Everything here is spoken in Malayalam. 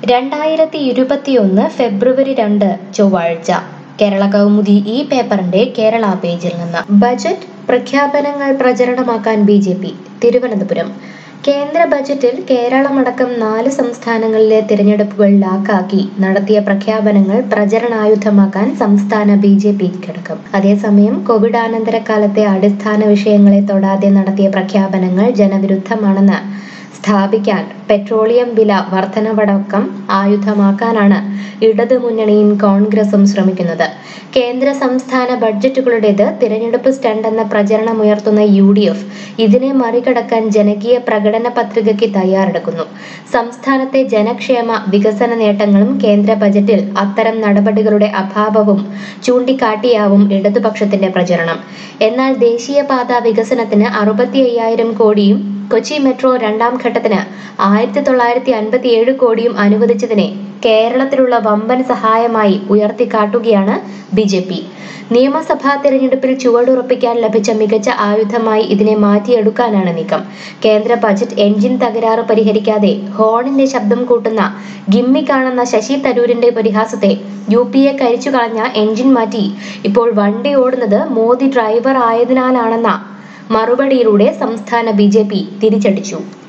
രണ്ടായിരത്തി ഇരുപത്തിയൊന്ന് ഫെബ്രുവരി രണ്ട് ചൊവ്വാഴ്ച കേരള കൗമുദി ഈ പേപ്പറിന്റെ കേരള പേജിൽ നിന്ന് ബജറ്റ് പ്രഖ്യാപനങ്ങൾ പ്രചരണമാക്കാൻ ബി ജെ പി തിരുവനന്തപുരം കേന്ദ്ര ബജറ്റിൽ കേരളമടക്കം നാല് സംസ്ഥാനങ്ങളിലെ തിരഞ്ഞെടുപ്പുകൾ ലാക്കാക്കി നടത്തിയ പ്രഖ്യാപനങ്ങൾ പ്രചരണായുധമാക്കാൻ സംസ്ഥാന ബി ജെ പി ഘടകം അതേസമയം കോവിഡാനന്തര കാലത്തെ അടിസ്ഥാന വിഷയങ്ങളെ തൊടാതെ നടത്തിയ പ്രഖ്യാപനങ്ങൾ ജനവിരുദ്ധമാണെന്ന് സ്ഥാപിക്കാൻ പെട്രോളിയം വില വർധനവടക്കം ആയുധമാക്കാനാണ് ഇടതുമുന്നണിയും കോൺഗ്രസും ശ്രമിക്കുന്നത് കേന്ദ്ര സംസ്ഥാന ബഡ്ജറ്റുകളുടേത് തിരഞ്ഞെടുപ്പ് സ്റ്റണ്ട് എന്ന പ്രചരണമുയർത്തുന്ന യു ഡി എഫ് ഇതിനെ മറികടക്കാൻ ജനകീയ പ്രകടന പത്രികയ്ക്ക് തയ്യാറെടുക്കുന്നു സംസ്ഥാനത്തെ ജനക്ഷേമ വികസന നേട്ടങ്ങളും കേന്ദ്ര ബജറ്റിൽ അത്തരം നടപടികളുടെ അഭാവവും ചൂണ്ടിക്കാട്ടിയാവും ഇടതുപക്ഷത്തിന്റെ പ്രചരണം എന്നാൽ ദേശീയപാത വികസനത്തിന് അറുപത്തി അയ്യായിരം കോടിയും കൊച്ചി മെട്രോ രണ്ടാം ഘട്ടത്തിന് ആയിരത്തി തൊള്ളായിരത്തി അൻപത്തി ഏഴ് കോടിയും അനുവദിച്ചതിനെ കേരളത്തിലുള്ള വമ്പൻ സഹായമായി ഉയർത്തിക്കാട്ടുകയാണ് ബി ജെ പി നിയമസഭാ തെരഞ്ഞെടുപ്പിൽ ചുവടുറപ്പിക്കാൻ ലഭിച്ച മികച്ച ആയുധമായി ഇതിനെ മാറ്റിയെടുക്കാനാണ് നീക്കം കേന്ദ്ര ബജറ്റ് എഞ്ചിൻ തകരാറ് പരിഹരിക്കാതെ ഹോണിന്റെ ശബ്ദം കൂട്ടുന്ന ഗിമ്മിക്കാണെന്ന ശശി തരൂരിന്റെ പരിഹാസത്തെ യു പി എ കരിച്ചു കളഞ്ഞ എഞ്ചിൻ മാറ്റി ഇപ്പോൾ വണ്ടി ഓടുന്നത് മോദി ഡ്രൈവർ ആയതിനാലാണെന്ന മറുപടിയിലൂടെ സംസ്ഥാന ബി ജെ പി തിരിച്ചടിച്ചു